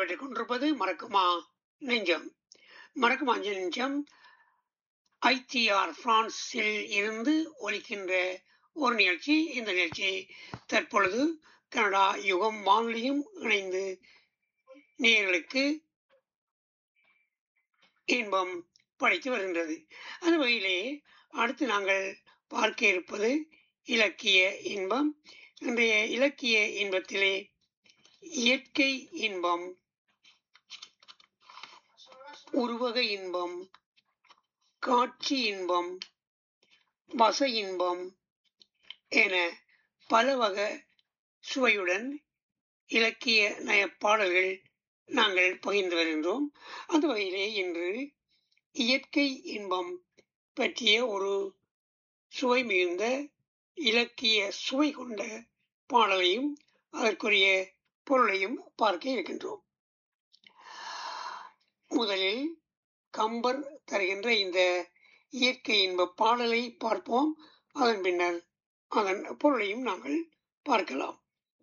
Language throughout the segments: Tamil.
இடம்பெற்றுக் கொண்டிருப்பது மறக்குமா நெஞ்சம் மறக்குமா நெஞ்சம் ஐடிஆர் பிரான்சில் இருந்து ஒலிக்கின்ற ஒரு நிகழ்ச்சி இந்த நிகழ்ச்சி தற்பொழுது கனடா யுகம் வானொலியும் இணைந்து நேயர்களுக்கு இன்பம் படைத்து வருகின்றது அந்த வகையிலே அடுத்து நாங்கள் பார்க்க இருப்பது இலக்கிய இன்பம் இன்றைய இலக்கிய இன்பத்திலே இயற்கை இன்பம் உருவக இன்பம் காட்சி இன்பம் வச இன்பம் என பல வகை சுவையுடன் இலக்கிய நய பாடல்கள் நாங்கள் பகிர்ந்து வருகின்றோம் அந்த வகையிலே இன்று இயற்கை இன்பம் பற்றிய ஒரு சுவை மிகுந்த இலக்கிய சுவை கொண்ட பாடலையும் அதற்குரிய பொருளையும் பார்க்க இருக்கின்றோம் முதலில் கம்பர் தருகின்ற இந்த இயற்கை இன்ப பாடலை பார்ப்போம் அதன் பின்னர் அதன் பொருளையும் நாங்கள் பார்க்கலாம்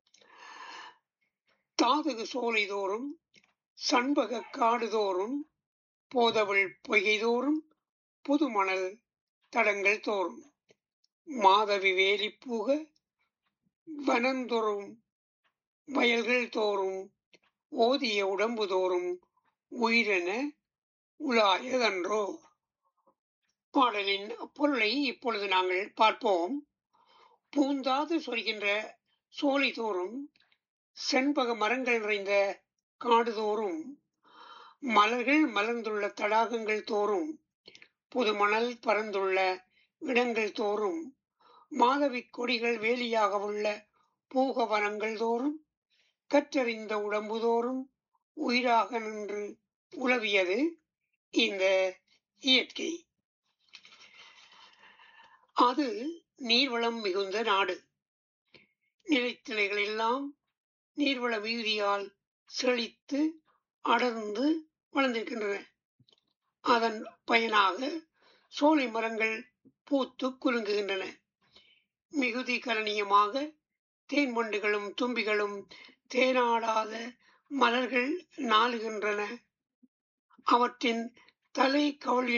தாதகு சோலை தோறும் சண்பக காடு தோறும் போதவள் பொய்கை தோறும் புது மணல் தடங்கள் தோறும் மாதவி வேலி பூக வனந்தோறும் வயல்கள் தோறும் ஓதிய உடம்பு தோறும் உயிரென உலாயதன்றோ பாடலின் பொருளை இப்பொழுது நாங்கள் பார்ப்போம் பூந்தாது சொல்கின்ற சோலை தோறும் செண்பக மரங்கள் நிறைந்த காடு தோறும் மலர்கள் மலர்ந்துள்ள தடாகங்கள் தோறும் புதுமணல் பறந்துள்ள இடங்கள் தோறும் மாதவி கொடிகள் வேலியாக உள்ள பூகவனங்கள் தோறும் கற்றறிந்த உடம்பு தோறும் உயிராக நின்று உலவியது இந்த இயற்கை அது நீர்வளம் மிகுந்த நாடு நிலைத்திணைகள் எல்லாம் நீர்வள மிகுதியால் செழித்து அடர்ந்து வளர்ந்திருக்கின்றன அதன் பயனாக சோலை மரங்கள் பூத்து குலுங்குகின்றன மிகுதி கலனியமாக தேன் வண்டுகளும் தும்பிகளும் தேனாடாத மலர்கள் நாளுகின்றன அவற்றின் தலை கவல்